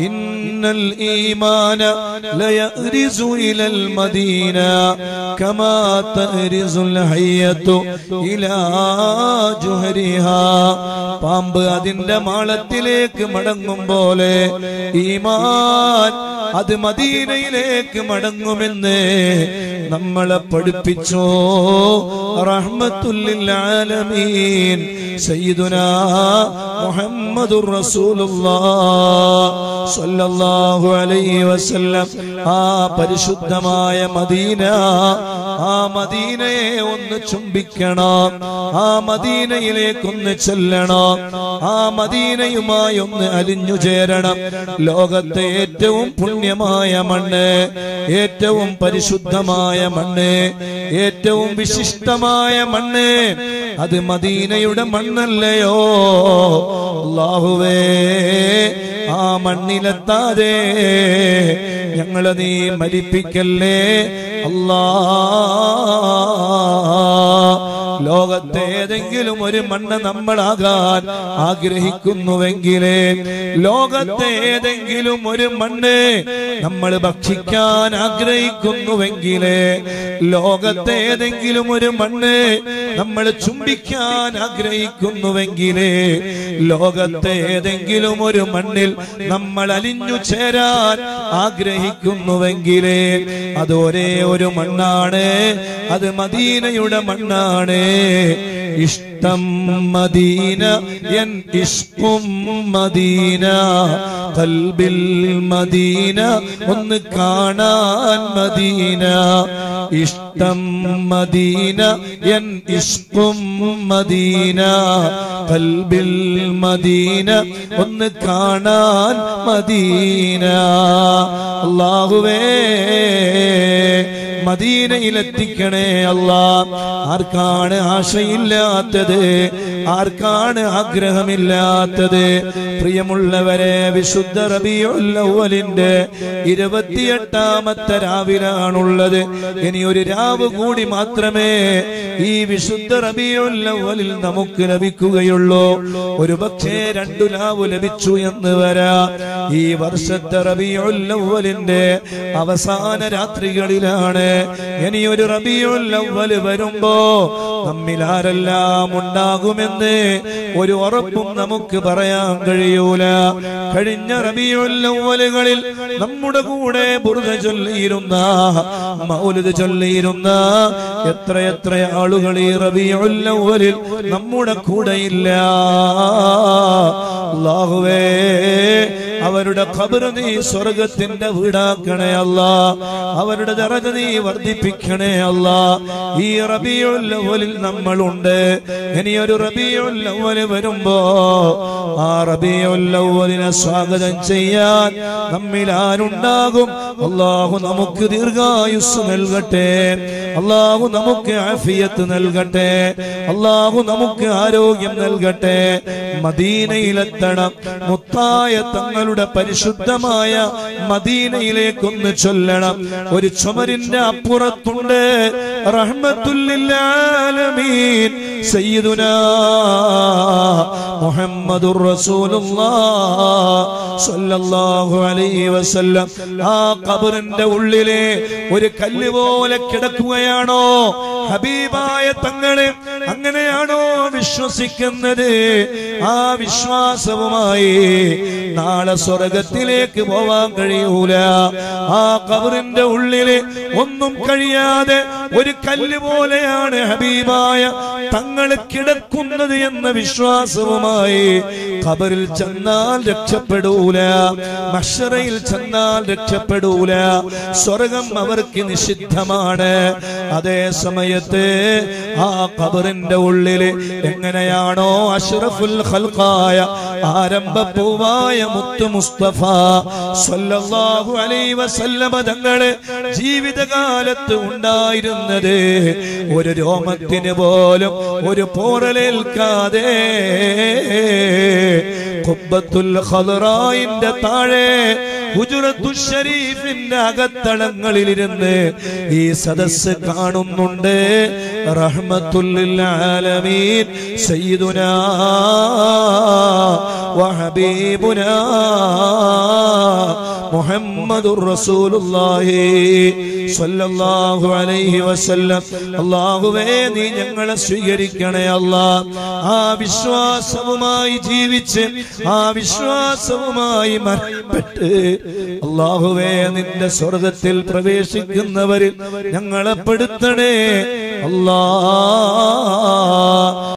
إن الإيمان ليأرز إلى المدينة كما تأرز الحية إلى جهرها പാമ്പ് അതിന്റെ മാളത്തിലേക്ക് മടങ്ങും പോലെ ഈമാൻ അത് മദീനയിലേക്ക് മടങ്ങുമെന്ന് നമ്മളെ പഠിപ്പിച്ചോ റഹ്മത്തുല്ലിൽ ആലമീൻ സയ്യിദുനാ മുഹമ്മദുർ റസൂലുള്ളാഹ് സ്വല്ലല്ലാഹു അലൈഹി വസല്ലം ആ പരിശുദ്ധമായ മദീന ആ മദീനയെ ഒന്ന് ചുംബിക്കണം ആ മദീനയിലേക്കൊന്ന് ചെല്ലണം ആ മദീനയുമായി ഒന്ന് അലിഞ്ഞു ചേരണം ലോകത്തെ ഏറ്റവും പുണ്യമായ മണ്ണ് ഏറ്റവും പരിശുദ്ധമായ മണ്ണ് ഏറ്റവും വിശിഷ്ടമായ മണ്ണ് അത് മദീനയുടെ മണ്ണല്ലയോ അല്ലാഹുവേ ആ മണ്ണിലെത്താതെ ഞങ്ങളെ നീ മരിപ്പിക്കല്ലേ അല്ലാ ലോകത്തെ ഏതെങ്കിലും ഒരു മണ്ണ് നമ്മളാകാൻ ആഗ്രഹിക്കുന്നുവെങ്കിലേ ലോകത്തെ ഏതെങ്കിലും ഒരു മണ്ണ് നമ്മൾ ഭക്ഷിക്കാൻ ആഗ്രഹിക്കുന്നുവെങ്കിലേ ലോകത്തെ ഏതെങ്കിലും ഒരു മണ്ണ് നമ്മൾ ചുംബിക്കാൻ ആഗ്രഹിക്കുന്നുവെങ്കിലേ ലോകത്തെ ഏതെങ്കിലും ഒരു മണ്ണിൽ നമ്മൾ അലിഞ്ഞു ചേരാൻ ആഗ്രഹിക്കുന്നുവെങ്കിലേ അത് ഒരേ ഒരു മണ്ണാണ് അത് മദീനയുടെ മണ്ണാണ് ഇഷ്ടം മദീന എൻ ഇഷ്കും മദീന കൽബിൽ മദീന ഒന്ന് കാണാൻ മദീന ഇഷ്ടം മദീന എൻ ഇഷ്കും മദീന കൽബിൽ മദീന ഒന്ന് കാണാൻ മദീന അള്ളാഹുവേ മദീനയിലെത്തിക്കണേ അല്ലാ ആർക്കാണ് ആശയില്ലാത്തത് ആർക്കാണ് ആഗ്രഹമില്ലാത്തത് പ്രിയമുള്ളവരെ വിശുദ്ധ റബിയുല്ലവലിന്റെ ഇരുപത്തിയെട്ടാമത്തെ രാവിലാണുള്ളത് ഇനി ഒരു രാവ് കൂടി മാത്രമേ ഈ വിശുദ്ധ റബിയുല്ലവലിൽ നമുക്ക് ലഭിക്കുകയുള്ളൂ ഒരു പക്ഷേ രണ്ടു രാവ് ലഭിച്ചു എന്ന് വരാ ഈ വർഷത്തെ റബിയുല്ലവലിന്റെ അവസാന രാത്രികളിലാണ് ഇനി ഒരു റബിയുല്ലവൽ വരുമ്പോ നമ്മിൽ ആരെല്ലാം ഉണ്ടാകുമെന്ന് ഒരു ഉറപ്പും നമുക്ക് പറയാൻ കഴിയൂല കഴിഞ്ഞ റബിയുല്ലവലുകളിൽ നമ്മുടെ കൂടെ ബുർദ ചൊല്ലിയിരുന്ന മൗലിദ് ചൊല്ലിയിരുന്ന എത്രയെത്ര ആളുകൾ ഈ റബിയുല്ലവലിൽ നമ്മുടെ കൂടെയില്ല അല്ലാഹുവേ അവരുടെ ഖബർ നീ സ്വർഗത്തിന്റെ വീടാക്കണേ അല്ല അവരുടെ ദറജ നീ വർദ്ധിപ്പിക്കണേ അല്ല ഈ റബിയുല്ലവലിൽ നമ്മളുണ്ട് ഇനി ഒരു റബിയുല്ലവല് വരുമ്പോ ആ റബിയുല്ലവലിനെ സ്വാഗതം ചെയ്യാൻ നമ്മിൽ ആരുണ്ടാകും അള്ളാഹു നമുക്ക് ദീർഘായുസ് നൽകട്ടെ അള്ളാഹു നമുക്ക് ആഫിയത്ത് നൽകട്ടെ അള്ളാഹു നമുക്ക് ആരോഗ്യം നൽകട്ടെ മദീനയിലെത്തണം മുത്തായ തങ്ങളുടെ പരിശുദ്ധമായ മദീനയിലേക്കൊന്ന് ചൊല്ലണം ഒരു ചുമരിന്റെ അപ്പുറത്തുണ്ട് റഹ്മത്തുല്ലാലമീൻ സയ്യിദുനാ മുഹമ്മദുർ റസൂലുള്ളാഹ് സ്വല്ലല്ലാഹു അലൈഹി വസല്ലം ആ ഖബറിന്റെ ഉള്ളിലെ ഒരു കല്ല് പോലെ കിടക്കുകയാണോ ഹബീബായ തങ്ങളെ അങ്ങനെയാണോ വിശ്വസിക്കുന്നത് ആ വിശ്വാസവുമായി നാളെ സ്വർഗത്തിലേക്ക് പോവാൻ കഴിയൂല ആ കബറിന്റെ ഉള്ളില് ഒന്നും കഴിയാതെ ഒരു കല്ല് പോലെയാണ് ഹബീബായ തങ്ങൾ കിടക്കുന്നത് എന്ന വിശ്വാസവുമായി ഖബറിൽ ചെന്നാൽ രക്ഷപ്പെടൂല മഷറയിൽ ചെന്നാൽ രക്ഷപ്പെടൂല സ്വർഗം അവർക്ക് നിഷിദ്ധമാണ് അതേ സമയത്ത് ആ ഖബറിന്റെ ഉള്ളില് എങ്ങനെയാണോ അഷ്റഫുൽ ഖൽഖായ ആരംഭപ്പൂവായ മുത്തു മുസ്തഫ സല്ലല്ലാഹു അലൈഹി വസല്ലമ തങ്ങള് ജീവിതകാലത്ത് ഉണ്ടായിരുന്നത് ഒരു രോമത്തിന് പോലും ഒരു പോറലേൽക്കാതെ ഖുബ്ബത്തുൽ ഖദറായിന്റെ താഴെ ഹുജറത്തു ഷരീഫിന്റെ അകത്തളങ്ങളിലിരുന്ന് ഈ സദസ്സ് കാണുന്നുണ്ട് റഹ്മത്തുല്ലിൽ ആലമീൻ സയ്യിദുനാ വഹബീബുനാ മുഹമ്മദുർ റസൂലുള്ളാഹി സ്വല്ലല്ലാഹു അലൈഹി വസല്ലം അല്ലാഹുവേ നീ ഞങ്ങളെ സ്വീകരിക്കണേ അല്ലാ ആ വിശ്വാസവുമായി ജീവിച്ച് ആ വിശ്വാസവുമായി മരണപ്പെട്ട് അല്ലാഹുവേ നിന്റെ സ്വർഗത്തിൽ പ്രവേശിക്കുന്നവരിൽ ഞങ്ങളെ പെടുത്തണേ അല്ലാ